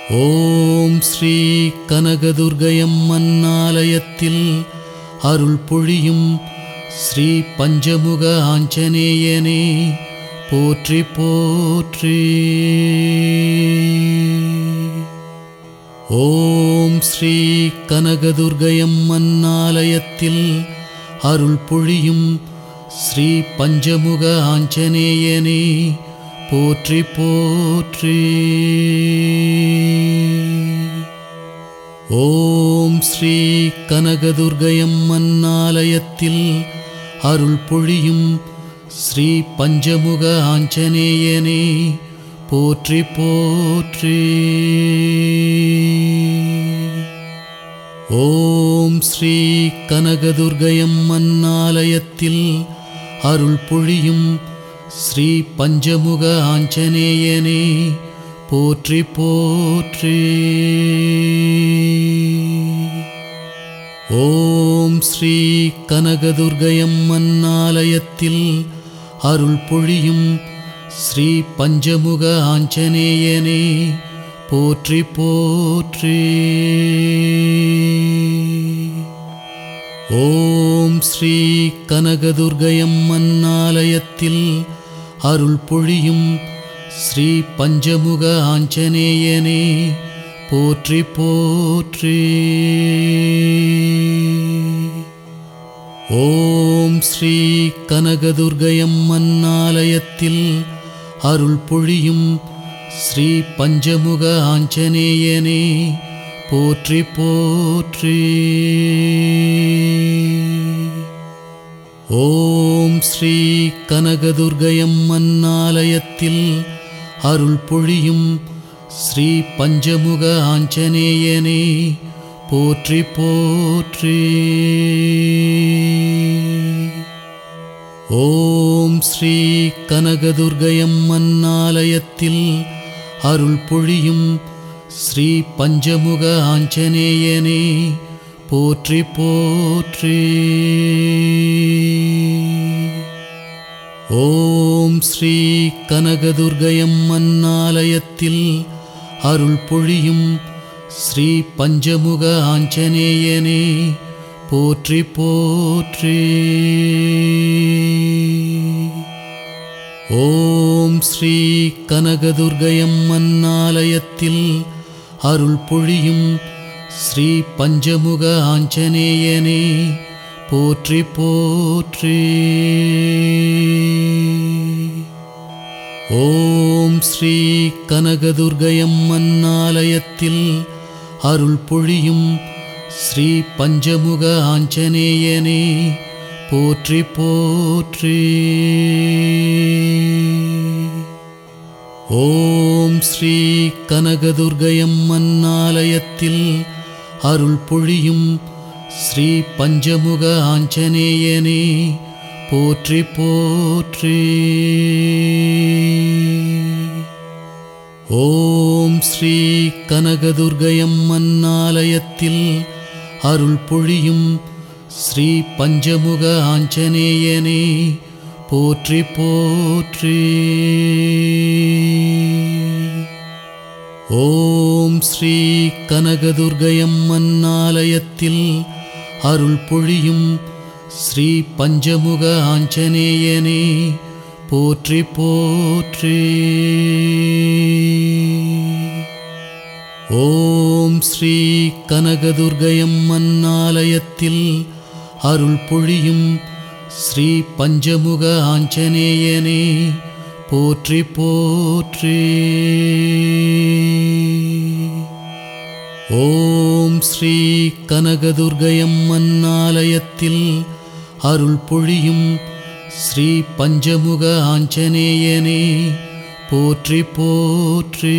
ஓம் ஸ்ரீ கனகதுர்கயம்மன் ஆலயத்தில் அருள் பொழியும் ஸ்ரீ பஞ்சமுக ஆஞ்சநேயனே போற்றி போற்றி ஓம் ஸ்ரீ கனகதுர்கயம்மன் ஆலயத்தில் அருள் பொழியும் ஸ்ரீ பஞ்சமுக ஆஞ்சநேயனே போற்றி போற்றி ஓம் ஸ்ரீ கனகதுர்கயம்மன் ஆலயத்தில் அருள் பொழியும் ஸ்ரீ பஞ்சமுக ஆஞ்சநேயனே போற்றி போற்றி ஓம் ஸ்ரீ கனகதுர்கயம்மன் ஆலயத்தில் அருள் பொழியும் ஸ்ரீ பஞ்சமுக ஆஞ்சநேயனே போற்றி போற்றி ஓம் ஸ்ரீ கனகதுர்கயம்மன் ஆலயத்தில் அருள் பொழியும் ஸ்ரீ பஞ்சமுக ஆஞ்சநேயனே போற்றி போற்றி ஓம் ஸ்ரீ கனகதுர்கயம்மன் ஆலயத்தில் அருள் பொழியும் ஸ்ரீ பஞ்சமுக ஆஞ்சநேயனே போற்றி போற்றி ஓம் ஸ்ரீ கனகதுர்கயம்மன் ஆலயத்தில் அருள் பொழியும் ஸ்ரீ பஞ்சமுக ஆஞ்சநேயனே போற்றி போற்றி ஓம் ஸ்ரீ கனகதுர்கயம்மன் ஆலயத்தில் அருள் பொழியும் ஸ்ரீ பஞ்சமுக ஆஞ்சநேயனே போற்றி போற்றி ஓம் ஸ்ரீ கனகதுர்கயம்மன் ஆலயத்தில் அருள் பொழியும் ஸ்ரீ பஞ்சமுக ஆஞ்சநேயனே போற்றி போற்றி ஓம் ஸ்ரீ கனகதுர்கயம்மன் ஆலயத்தில் அருள் பொழியும் ஸ்ரீ பஞ்சமுக ஆஞ்சநேயனே போற்றி போற்றி ஓம் ஸ்ரீ கனகதுர்கயம்மன் ஆலயத்தில் அருள் பொழியும் ஸ்ரீ பஞ்சமுக ஆஞ்சநேயனே போற்றி போற்றி ஓம் ஸ்ரீ கனகதுர்கயம்மன் ஆலயத்தில் அருள் பொழியும் ஸ்ரீ பஞ்சமுக ஆஞ்சநேயனே போற்றி போற்றி ஓம் ஸ்ரீ கனகதுர்கயம்மன் ஆலயத்தில் அருள் பொழியும் ஸ்ரீ பஞ்சமுக ஆஞ்சநேயனே போற்றி போற்றி ஓம் ஸ்ரீ கனகதுர்கயம்மன் ஆலயத்தில் அருள் பொழியும் ஸ்ரீ பஞ்சமுக ஆஞ்சநேயனே போற்றி போற்றி ஓம் ஸ்ரீ கனகதுர்கயம்மன் ஆலயத்தில் அருள் பொழியும் ஸ்ரீ பஞ்சமுக ஆஞ்சநேயனே போற்றி போற்றி ஓம் ஸ்ரீ கனகதுர்கயம்மன் ஆலயத்தில் அருள் பொழியும் ஸ்ரீ பஞ்சமுக ஆஞ்சநேயனே போற்றி போற்றி ஓம் ஸ்ரீ கனகதுர்கயம்மன் ஆலயத்தில் அருள் பொழியும் ஸ்ரீ பஞ்சமுக ஆஞ்சநேயனே போற்றி போற்றி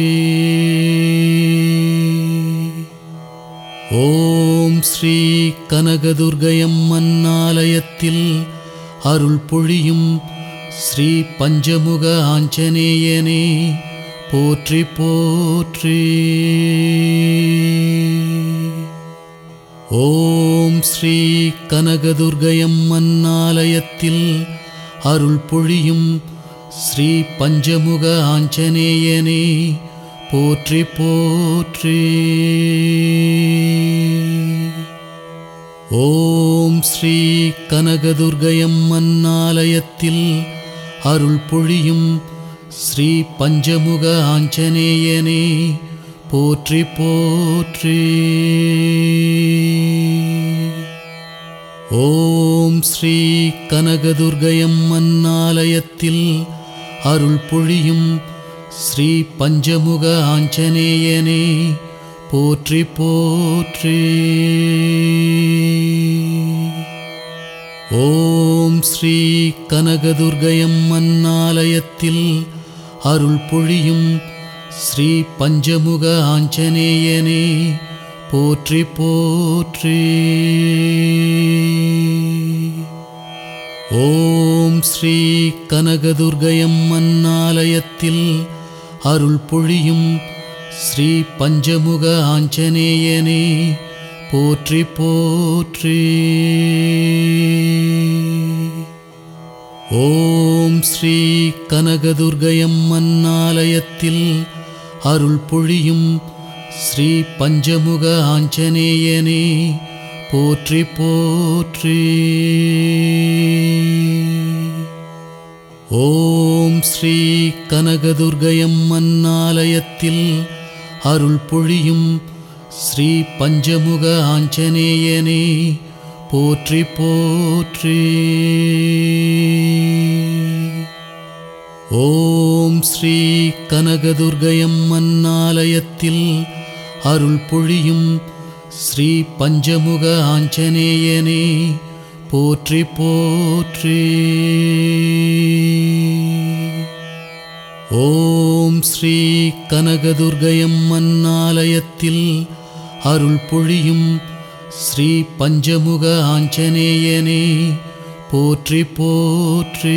ஓம் ஸ்ரீ கனகதுர்கயம்மன் ஆலயத்தில் அருள் பொழியும் ஸ்ரீ பஞ்சமுக ஆஞ்சநேயனே போற்றி போற்றி ஓம் ஸ்ரீ கனகதுர்கயம்மன் ஆலயத்தில் அருள் பொழியும் ஸ்ரீ பஞ்சமுக ஆஞ்சநேயனே போற்றி போற்றி ஓம் ஸ்ரீ கனகதுர்கயம்மன் ஆலயத்தில் அருள் பொழியும் ஸ்ரீ பஞ்சமுக ஆஞ்சநேயனே போற்றி போற்றி ஓம் ஸ்ரீ கனகதுர்கயம்மன் ஆலயத்தில் அருள் பொழியும் ஸ்ரீ பஞ்சமுக ஆஞ்சநேயனே போற்றி போற்றி ஓம் ஸ்ரீ கனகதுர்கயம்மன் ஆலயத்தில் அருள் பொழியும் ஸ்ரீ பஞ்சமுக ஆஞ்சநேயனே போற்றி போற்றி ஓம் ஸ்ரீ கனகதுர்கயம்மன் ஆலயத்தில் அருள் பொழியும் ஸ்ரீ பஞ்சமுக ஆஞ்சநேயனே போற்றி போற்றி ஓம் ஸ்ரீ கனகதுர்கயம்மன் ஆலயத்தில் அருள் பொழியும் ஸ்ரீ பஞ்சமுக ஆஞ்சநேயனே போற்றி போற்றி ஓம் ஸ்ரீ கனகதுர்கயம்மன் ஆலயத்தில் அருள் பொழியும் ஸ்ரீ பஞ்சமுக ஆஞ்சநேயனே போற்றி போற்றி ஓம் ஸ்ரீ கனகதுர்கயம்மன் ஆலயத்தில் அருள் பொழியும் ஸ்ரீ பஞ்சமுக ஆஞ்சநேயனே போற்றி போற்றி ஓம் ஸ்ரீ கனகதுர்கயம்மன் ஆலயத்தில் அருள் பொழியும் ஸ்ரீ பஞ்சமுக ஆஞ்சநேயனே போற்றி போற்றி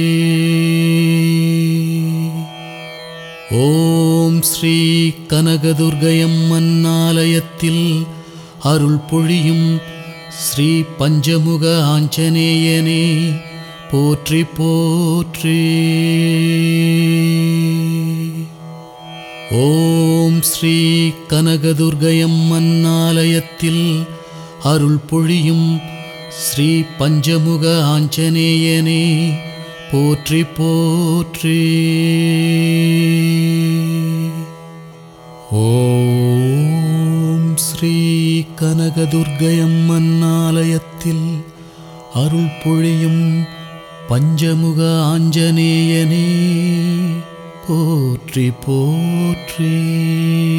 ஓம் ஸ்ரீ கனகதுர்கயம்மன் ஆலயத்தில் அருள் பொழியும் ஸ்ரீ பஞ்சமுக ஆஞ்சநேயனே போற்றி போற்றி ஓம் ஸ்ரீ கனகதுர்கயம்மன் ஆலயத்தில் அருள் பொழியும் ஸ்ரீ பஞ்சமுக ஆஞ்சநேயனே போற்றி போற்றி ஓம் ஸ்ரீ கனகதுர்கயம்மன் ஆலயத்தில் அருள் பொழியும் பஞ்சமுக ஆஞ்சநேயனே போற்றி போற்றி